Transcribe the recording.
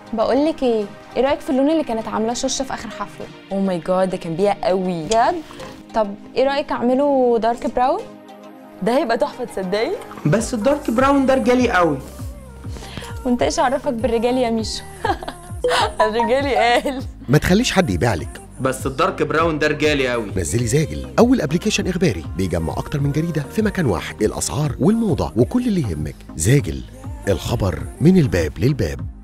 بقول لك ايه ايه رايك في اللون اللي كانت عاملاه شوشه في اخر حفله او ماي جاد ده كان بيها قوي بجد طب ايه رايك اعمله دارك براون ده هيبقى تحفه تصدقي بس الدارك براون ده رجالي قوي وانت ايش عرفك بالرجال يا ميشو الرجالي قال ما تخليش حد يبيعلك بس الدارك براون ده رجالي قوي نزلي زاجل اول ابلكيشن اخباري بيجمع اكتر من جريده في مكان واحد الاسعار والموضه وكل اللي يهمك زاجل الخبر من الباب للباب